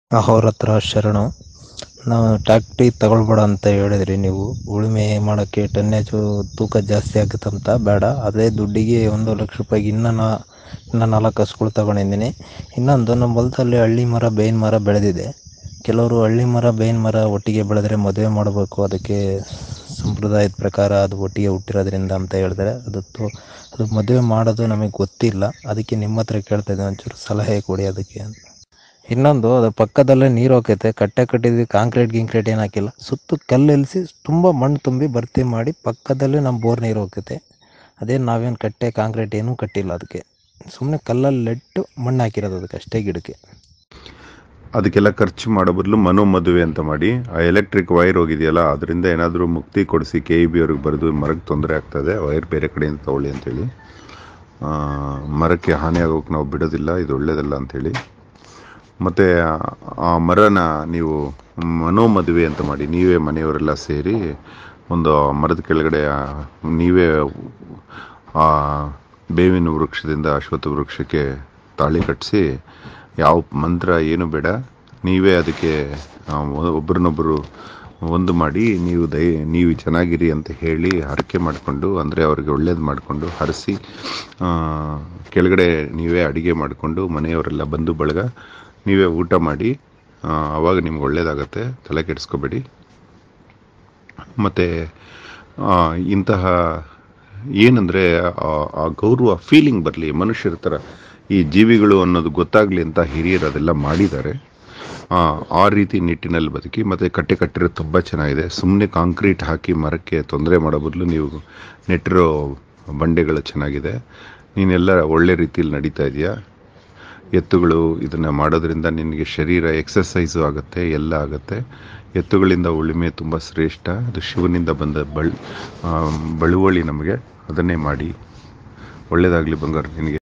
ಅವ್ರ ಹತ್ರ ಶರಣು ನಾವು ಟ್ಯಾಕ್ಟ್ರಿ ತಗೊಳ್ಬೇಡ ಅಂತ ಹೇಳಿದ್ರಿ ನೀವು ಉಳುಮೆ ಮಾಡೋಕ್ಕೆ ಟನ್ನೇಜು ತೂಕ ಜಾಸ್ತಿ ಆಗುತ್ತಂತ ಬೇಡ ಅದೇ ದುಡ್ಡಿಗೆ ಒಂದು ಲಕ್ಷ ರೂಪಾಯಿಗೆ ಇನ್ನೂ ನಾ ಇನ್ನೂ ನಾಲ್ಕು ಹಸುಗಳು ತಗೊಂಡಿದ್ದೀನಿ ಇನ್ನೊಂದು ನಮ್ಮ ಹೊಲದಲ್ಲಿ ಹಳ್ಳಿ ಮರ ಬೇವಿನ ಮರ ಬೆಳೆದಿದೆ ಕೆಲವರು ಹಳ್ಳಿ ಮರ ಬೇವಿನ ಮರ ಒಟ್ಟಿಗೆ ಬೆಳೆದ್ರೆ ಮದುವೆ ಮಾಡಬೇಕು ಅದಕ್ಕೆ ಸಂಪ್ರದಾಯದ ಪ್ರಕಾರ ಅದು ಒಟ್ಟಿಗೆ ಹುಟ್ಟಿರೋದ್ರಿಂದ ಅಂತ ಹೇಳಿದ್ರೆ ಅದು ತು ಅದು ಮದುವೆ ಮಾಡೋದು ನಮಗೆ ಗೊತ್ತಿಲ್ಲ ಅದಕ್ಕೆ ನಿಮ್ಮ ಹತ್ರ ಕೇಳ್ತಾ ಇದ್ದೀನಿ ಒಂಚೂರು ಸಲಹೆ ಕೊಡಿ ಅದಕ್ಕೆ ಅಂತ ಇನ್ನೊಂದು ಅದ್ರ ಪಕ್ಕದಲ್ಲೇ ನೀರು ಹೋಗೈತೆ ಕಟ್ಟೆ ಕಟ್ಟಿದ್ವಿ ಕಾಂಕ್ರೀಟ್ ಗಿಂಕ್ರೀಟ್ ಏನು ಹಾಕಿಲ್ಲ ಸುತ್ತು ಕಲ್ಲು ಎಲ್ಸಿ ತುಂಬ ಮಣ್ಣು ತುಂಬಿ ಭರ್ತಿ ಮಾಡಿ ಪಕ್ಕದಲ್ಲೇ ನಮ್ಮ ಬೋರ್ ನೀರು ಹೋಗ್ತೈತೆ ಅದೇ ನಾವೇನು ಕಟ್ಟೆ ಕಾಂಕ್ರೀಟ್ ಏನೂ ಕಟ್ಟಿಲ್ಲ ಅದಕ್ಕೆ ಸುಮ್ಮನೆ ಕಲ್ಲಲ್ಲಿ ನೆಟ್ಟು ಮಣ್ಣು ಹಾಕಿರೋದು ಅದಕ್ಕೆ ಅಷ್ಟೇ ಗಿಡಕ್ಕೆ ಅದಕ್ಕೆಲ್ಲ ಖರ್ಚು ಮಾಡೋ ಬದಲು ಮನೋ ಮದುವೆ ಅಂತ ಮಾಡಿ ಆ ಎಲೆಕ್ಟ್ರಿಕ್ ವೈರ್ ಹೋಗಿದೆಯಲ್ಲ ಅದರಿಂದ ಏನಾದರೂ ಮುಕ್ತಿ ಕೊಡಿಸಿ ಕೆ ಇ ಬಿ ಅವ್ರಿಗೆ ಬರೆದು ಮರಕ್ಕೆ ತೊಂದರೆ ಆಗ್ತದೆ ವೈರ್ ಬೇರೆ ಕಡೆಯಿಂದ ತಗೊಳ್ಳಿ ಅಂತೇಳಿ ಆ, ಮರಕ್ಕೆ ಹಾನಿ ಆಗೋಕೆ ನಾವು ಬಿಡೋದಿಲ್ಲ ಇದು ಒಳ್ಳೇದಲ್ಲ ಅಂಥೇಳಿ ಮತ್ತು ಆ ಮರನ ನೀವು ಮನೋ ಮದುವೆ ಅಂತ ಮಾಡಿ ನೀವೇ ಮನೆಯವರೆಲ್ಲ ಸೇರಿ ಒಂದು ಮರದ ಕೆಳಗಡೆ ಆ, ನೀವೇ ಆ ಬೇವಿನ ವೃಕ್ಷದಿಂದ ಅಶ್ವತ್ಥ ವೃಕ್ಷಕ್ಕೆ ತಾಳಿ ಕಟ್ಟಿಸಿ ಯಾವ ಮಂತ್ರ ಏನು ಬೇಡ ನೀವೇ ಅದಕ್ಕೆ ಆ, ಒಬ್ರನ್ನೊಬ್ಬರು ಒಂದು ಮಾಡಿ ನೀವು ದಯ ನೀವು ಚೆನ್ನಾಗಿರಿ ಅಂತ ಹೇಳಿ ಹರಕೆ ಮಾಡಿಕೊಂಡು ಅಂದರೆ ಅವ್ರಿಗೆ ಒಳ್ಳೇದು ಮಾಡಿಕೊಂಡು ಹರಿಸಿ ಕೆಳಗಡೆ ನೀವೇ ಅಡುಗೆ ಮಾಡಿಕೊಂಡು ಮನೆಯವರೆಲ್ಲ ಬಂದು ಬಳಗ ನೀವೇ ಊಟ ಮಾಡಿ ಆ, ಆವಾಗ ನಿಮ್ಗೆ ಒಳ್ಳೇದಾಗತ್ತೆ ತಲೆ ಕೆಡಿಸ್ಕೋಬೇಡಿ ಮತ್ತು ಇಂತಹ ಏನಂದರೆ ಆ ಗೌರವ ಫೀಲಿಂಗ್ ಬರಲಿ ಮನುಷ್ಯರ ಥರ ಈ ಜೀವಿಗಳು ಅನ್ನೋದು ಗೊತ್ತಾಗಲಿ ಅಂತ ಹಿರಿಯರು ಅದೆಲ್ಲ ಮಾಡಿದ್ದಾರೆ ಆ, ಆ ರೀತಿ ನಿಟ್ಟಿನಲ್ಲಿ ಬದುಕಿ ಮತ್ತು ಕಟ್ಟೆ ಕಟ್ಟಿರೋದು ತುಂಬ ಚೆನ್ನಾಗಿದೆ ಸುಮ್ಮನೆ ಕಾಂಕ್ರೀಟ್ ಹಾಕಿ ಮರಕ್ಕೆ ತೊಂದರೆ ಮಾಡೋ ಬದಲು ನೀವು ನೆಟ್ಟಿರೋ ಬಂಡೆಗಳು ಚೆನ್ನಾಗಿದೆ ನೀನೆಲ್ಲ ಒಳ್ಳೆ ರೀತಿಯಲ್ಲಿ ನಡೀತಾ ಇದೆಯಾ ಎತ್ತುಗಳು ಇದನ್ನು ಮಾಡೋದ್ರಿಂದ ನಿನಗೆ ಶರೀರ ಎಕ್ಸಸೈಸು ಆಗುತ್ತೆ ಎಲ್ಲ ಆಗುತ್ತೆ ಎತ್ತುಗಳಿಂದ ಉಳುಮೆ ತುಂಬ ಶ್ರೇಷ್ಠ ಅದು ಶಿವನಿಂದ ಬಂದ ಬಳ್ ಆ, ಬಳುವಳಿ ನಮಗೆ ಅದನ್ನೇ ಮಾಡಿ ಒಳ್ಳೆಯದಾಗಲಿ ಬಂಗಾರ ನಿನಗೆ